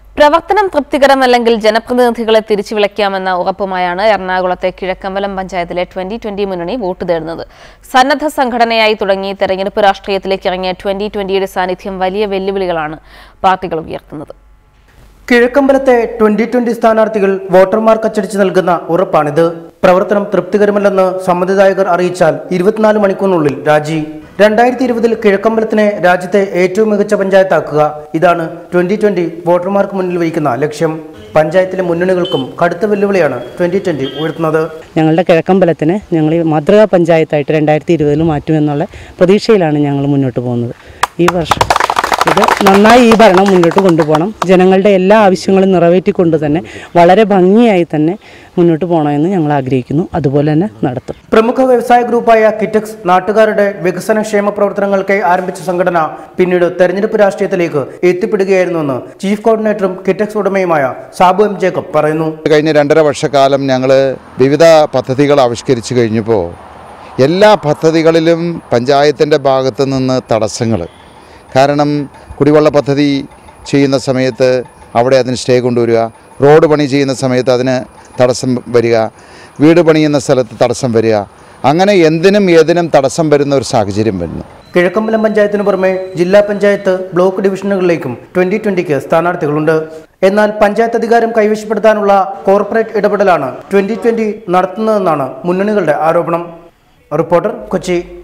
പ്രവർത്തനം തൃപ്തികരമല്ലെങ്കിൽ ജനപ്രതിനിധികളെ തിരിച്ചു വിളിക്കാമെന്ന ഉറപ്പുമായാണ് എറണാകുളത്തെ കിഴക്കമ്പലം പഞ്ചായത്തിലെ ട്വന്റി ട്വന്റി മുന്നണി വോട്ട് തേടുന്നത് സന്നദ്ധ സംഘടനയായി തുടങ്ങി തെരഞ്ഞെടുപ്പ് രാഷ്ട്രീയത്തിലേക്ക് ഇറങ്ങിയ ട്വന്റി ട്വന്റിയുടെ സാന്നിധ്യം വലിയ വെല്ലുവിളികളാണ് പാർട്ടികൾ ഉയർത്തുന്നത് കിഴക്കമ്പലത്തെ ട്വന്റി ട്വന്റി സ്ഥാനാർത്ഥികൾ വോട്ടർമാർക്ക് അച്ചടിച്ച് നൽകുന്ന ഉറപ്പാണിത് പ്രവർത്തനം തൃപ്തികരമല്ലെന്ന് സമ്മതിദായകർ അറിയിച്ചാൽ ഇരുപത്തിനാല് മണിക്കൂറിനുള്ളിൽ രാജി രണ്ടായിരത്തി ഇരുപതിൽ കിഴക്കമ്പലത്തിനെ രാജ്യത്തെ ഏറ്റവും മികച്ച പഞ്ചായത്താക്കുക ഇതാണ് ട്വന്റി ട്വന്റി വോട്ടർമാർക്ക് മുന്നിൽ വയ്ക്കുന്ന ലക്ഷ്യം പഞ്ചായത്തിലെ മുന്നണികൾക്കും കടുത്ത വെല്ലുവിളിയാണ് ട്വന്റി ട്വന്റി ഉയർത്തുന്നത് ഞങ്ങളുടെ കിഴക്കമ്പലത്തിന് ഞങ്ങൾ ഈ മാതൃകാ പഞ്ചായത്തായിട്ട് രണ്ടായിരത്തി ഇരുപതിൽ മാറ്റുമെന്നുള്ള പ്രതീക്ഷയിലാണ് ഞങ്ങൾ മുന്നോട്ട് പോകുന്നത് ഈ വർഷം ഇത് നന്നായി ഈ ഭരണം മുന്നോട്ട് കൊണ്ടുപോകണം ജനങ്ങളുടെ എല്ലാ ആവശ്യങ്ങളും നിറവേറ്റിക്കൊണ്ട് തന്നെ വളരെ ഭംഗിയായി തന്നെ മുന്നോട്ട് പോകണമെന്ന് ഞങ്ങൾ ആഗ്രഹിക്കുന്നു അതുപോലെ തന്നെ നടത്തും പ്രമുഖ വ്യവസായ ഗ്രൂപ്പായ കിറ്റക്സ് നാട്ടുകാരുടെ വികസന ക്ഷേമ പ്രവർത്തനങ്ങൾക്കായി ആരംഭിച്ച സംഘടന പിന്നീട് തെരഞ്ഞെടുപ്പ് രാഷ്ട്രീയത്തിലേക്ക് എത്തിപ്പെടുകയായിരുന്നുവെന്ന് ചീഫ് കോർഡിനേറ്ററും കിറ്റക്സ് ഉടമയുമായ സാബു എം ജേക്കബ് പറയുന്നു കഴിഞ്ഞ രണ്ടര വർഷക്കാലം ഞങ്ങൾ വിവിധ പദ്ധതികൾ ആവിഷ്കരിച്ചു കഴിഞ്ഞപ്പോൾ എല്ലാ പദ്ധതികളിലും പഞ്ചായത്തിൻ്റെ ഭാഗത്തു നിന്ന് തടസ്സങ്ങൾ കാരണം കുടിവെള്ള പദ്ധതി ചെയ്യുന്ന സമയത്ത് അവിടെ അതിന് സ്റ്റേ കൊണ്ടുവരിക റോഡ് പണി ചെയ്യുന്ന സമയത്ത് അതിന് തടസ്സം വരിക വീട് പണിയുന്ന സ്ഥലത്ത് തടസ്സം വരിക അങ്ങനെ എന്തിനും ഏതിനും തടസ്സം വരുന്ന ഒരു സാഹചര്യം വരുന്നു കിഴക്കമ്പലം പഞ്ചായത്തിന് പുറമെ ജില്ലാ പഞ്ചായത്ത് ബ്ലോക്ക് ഡിവിഷനുകളിലേക്കും ട്വന്റി ട്വന്റിക്ക് സ്ഥാനാർത്ഥികളുണ്ട് എന്നാൽ പഞ്ചായത്ത് അധികാരം കൈവശപ്പെടുത്താനുള്ള കോർപ്പറേറ്റ് ഇടപെടലാണ് ട്വന്റി ട്വന്റി നടത്തുന്നതെന്നാണ് മുന്നണികളുടെ ആരോപണം റിപ്പോർട്ടർ കൊച്ചി